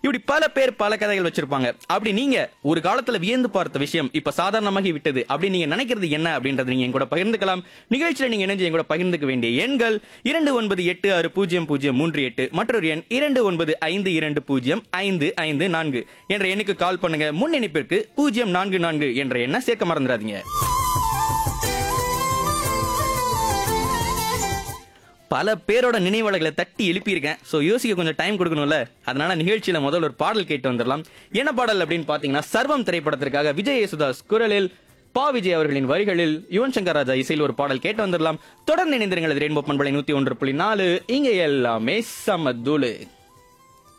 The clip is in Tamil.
இப்படி பல பேர் பல கதைகள் வச்சிருப்பாங்க அப்படி நீங்க ஒரு காலத்துல வியந்து பார்த்த விஷயம் இப்ப சாதாரணமாகி விட்டது அப்படி நீங்க நினைக்கிறது என்ன அப்படின்றத நீங்க என் கூட பகிர்ந்துக்கலாம் நிகழ்ச்சியில நீங்க இணைஞ்சு என் கூட பகிர்ந்துக்க வேண்டிய எண்கள் இரண்டு ஒன்பது எட்டு ஆறு பூஜ்ஜியம் பூஜ்ஜியம் மூன்று எட்டு மற்றொரு எண் இரண்டு ஒன்பது ஐந்து இரண்டு பூஜ்ஜியம் ஐந்து ஐந்து நான்கு என்ற எண்ணுக்கு கால் பண்ணுங்க முன் இணைப்பிற்கு பூஜ்ஜியம் நான்கு நான்கு என்ற எண்ணை சேர்க்க மறந்துடாதீங்க பல பேரோட நினைவாளர்களை தட்டி எழுப்பியிருக்கேன் ஸோ யோசிக்க கொஞ்சம் டைம் கொடுக்கணும்ல அதனால நிகழ்ச்சியில முதல்ல ஒரு பாடல் கேட்டு வந்துடலாம் என்ன பாடல் அப்படின்னு பாத்தீங்கன்னா சர்வம் திரைப்படத்திற்காக விஜய் யேசுதாஸ் குரலில் பா விஜய் அவர்களின் வரிகளில் யுவன் சங்கர் ராஜா இசையில் ஒரு பாடல் கேட்டு வந்துடலாம் தொடர்ந்து இணைந்திருங்கள் ரெயின்போ பண்பலை நூத்தி ஒன்று புள்ளி நாலு இங்க எல்லாமே சமதுளு